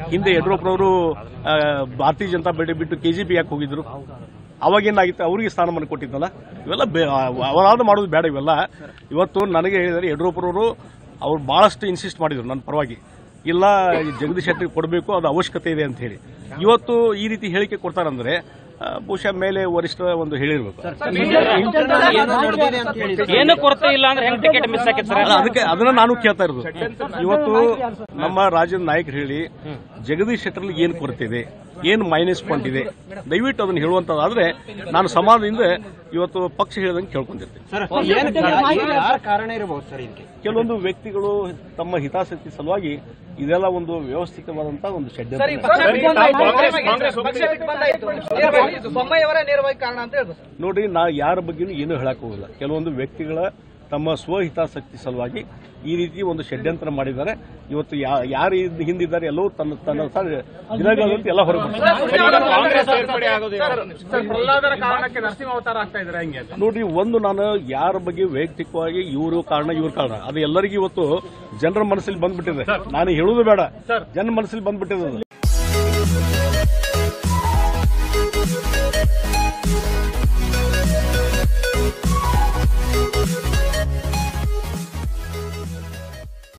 ಹಿಂದೆ ಯಡಿಯೂರಪ್ಪನವರು ಆ, ಭಾರತೀಯ ಜನತಾ ಪಾರ್ಟಿ ಬಿಟ್ಟು ಕೆಜಿಪಿ ಯಾಕೆ ಹೋಗಿದ್ರು ಅವಾಗೇನಾಗಿತ್ತು ಅವರಿಗೆ ಸ್ಥಾನಮಾನ ಕೊಟ್ಟಿದ್ದಲ್ಲ ಇವೆಲ್ಲ ಬೇ- ಅವರಾದ ಮಾಡೋದು ಬೇಡ ಇವೆಲ್ಲ ಇವತ್ತು ನನಗೆ ಹೇಳಿದರೆ ಯಡಿಯೂರಪ್ಪನವರು ಅವ್ರು ಬಹಳಷ್ಟು ಇನ್ಸಿಸ್ಟ್ ಮಾಡಿದ್ರು ನನ್ನ ಪರವಾಗಿ ಇಲ್ಲ ಈ ಜಗದೀಶ್ ಶೆಟ್ಟರಿಗೆ ಕೊಡಬೇಕು ಅದು ಅವಶ್ಯಕತೆ ಇದೆ ಅಂತ ಹೇಳಿ ಇವತ್ತು ಈ ರೀತಿ ಹೇಳಿಕೆ ಕೊಡ್ತಾರಂದ್ರೆ ಆ, ಬಹುಶಃ ಮೇಲೆ ವರಿಷ್ಠ ಒಂದು ಹೇಳಿರ್ಬೇಕು ಏನು ಕೊರತೆ ಇಲ್ಲ ಅಂದ್ರೆ ಹೆಂಗ್ ಟಿಕೆಟ್ ಮಿಸ್ ಆಕೈತೆ ಸರ್ ಅಲ್ಲ, ಅದಕ್ಕೆ ಅದನ್ನ ನಾನು ಕೇಳ್ತಾ ಇರೋದು ಇವತ್ತು ನಮ್ಮ ರಾಜ್ಯದ ನಾಯಕರು ಹೇಳಿ ಜಗದೀಶ್ ಶೆಟ್ಟರ್ಲಿ ಏನು ಕೊರತೆ ಇದೆ ಏನು ಮೈನಸ್ ಪಾಯಿಂಟ್ ಇದೆ ದಯವಿಟ್ಟು ಅದನ್ನ ಹೇಳುವಂತದ್ದಾದ್ರೆ ನಾನು ಸಮಾಜದಿಂದ ಇವತ್ತು ಪಕ್ಷ ಹೇಳಿದಂಗೆ ಕೇಳ್ಕೊಂಡಿರ್ತೀನಿ ಕಾರಣ ಇರಬಹುದು ಸರ್ ಇದಕ್ಕೆ ಕೆಲವೊಂದು ವ್ಯಕ್ತಿಗಳು ತಮ್ಮ ಹಿತಾಸಕ್ತಿ ಸಲುವಾಗಿ ಇದೆಲ್ಲ ಒಂದು ವ್ಯವಸ್ಥಿತವಾದಂತಹ ಒಂದು ಷಡ್ಯಂತ್ರ ಬೊಮ್ಮಾಯಿಯವರೇ ನೇರವಾಗಿ ಕಾರಣ ಅಂತ ಹೇಳ್ಬೋದು ನೋಡಿ ನಾ ಯಾರ ಬಗ್ಗೆನೂ ಏನೂ ಹೇಳಕ್ ಹೋಗಿಲ್ಲ ಕೆಲವೊಂದು ವ್ಯಕ್ತಿಗಳ ತಮ್ಮ ಸ್ವಹಿತಾಸಕ್ತಿ ಸಲುವಾಗಿ ಈ ರೀತಿ ಒಂದು ಷಡ್ಯಂತ್ರ ಮಾಡಿದ್ದಾರೆ ಇವತ್ತು ಯಾ- ಯಾರು ಇದ್- ಹಿಂದಿದ್ದಾರೆ ಎಲ್ಲವೂ ತನ್ನ ತನ್ನ ತನ್ನ ದಿನಗಳಂತ ಎಲ್ಲ ಹೊರಗೆ ಪ್ರಹ್ಲಾದರ ಕಾರಣಕ್ಕೆ ನರಸಿಂಹ ಅವತಾರ ಆಗ್ತಾ ಇದ್ದಾರೆ ಹೆಂಗೆ ಅಂತ ನೋಡಿ ಒಂದು ನಾನು ಯಾರ ಬಗ್ಗೆ ವೈಯಕ್ತಿಕವಾಗಿ ಇವರು ಕಾರಣ ಇವ್ರ ಕಾರಣ ಅದು ಎಲ್ಲರಿಗೂ ಇವತ್ತು ಜನರ ಮನಸ್ಸಲ್ಲಿ ಬಂದ್ಬಿಟ್ಟಿದೆ ನಾನು ಹೇಳುವುದು ಬೇಡ ಜನ ಮನಸ್ಸಲ್ಲಿ ಬಂದ್ಬಿಟ್ಟಿದೆ ಅದು.